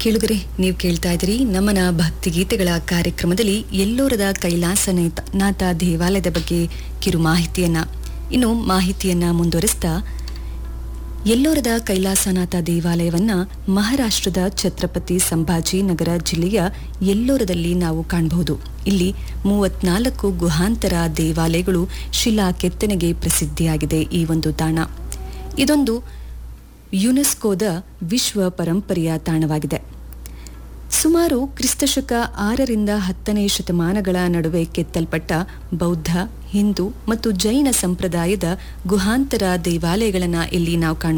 ಕೇಳುಗರೆ ನೀವು ಕೇಳ್ತಾ ಇದ್ದೀರಿ ನಮ್ಮನ ಭಕ್ತಿಗೀತೆಗಳ ಕಾರ್ಯಕ್ರಮದಲ್ಲಿ ಎಲ್ಲೋರದ ಕೈಲಾಸನಾಥ ನಾಥ ದೇವಾಲಯದ ಬಗ್ಗೆ ಕಿರು ಮಾಹಿತಿಯನ್ನ ಇನ್ನು ಮಾಹಿತಿಯನ್ನ ಮುಂದುವರಿಸ್ತಾ ಎಲ್ಲೋರದ ಕೈಲಾಸನಾಥ ದೇವಾಲಯವನ್ನ ಮಹಾರಾಷ್ಟ್ರದ ಛತ್ರಪತಿ ಸಂಭಾಜಿ ನಗರ ಜಿಲ್ಲೆಯ ಎಲ್ಲೋರದಲ್ಲಿ ನಾವು ಕಾಣಬಹುದು ಇಲ್ಲಿ ಮೂವತ್ನಾಲ್ಕು ಗುಹಾಂತರ ದೇವಾಲಯಗಳು ಶಿಲಾ ಕೆತ್ತನೆಗೆ ಪ್ರಸಿದ್ಧಿಯಾಗಿದೆ ಈ ಒಂದು ತಾಣ ಇದೊಂದು ಯುನೆಸ್ಕೋದ ವಿಶ್ವ ಪರಂಪರೆಯ ತಾಣವಾಗಿದೆ ಸುಮಾರು ಕ್ರಿಸ್ತಶಕ ಆರರಿಂದ ಹತ್ತನೇ ಶತಮಾನಗಳ ನಡುವೆ ಕೆತ್ತಲ್ಪಟ್ಟ ಬೌದ್ಧ ಹಿಂದೂ ಮತ್ತು ಜೈನ ಸಂಪ್ರದಾಯದ ಗುಹಾಂತರ ದೇವಾಲಯಗಳನ್ನು ಇಲ್ಲಿ ನಾವು ಕಾಣಬಹುದು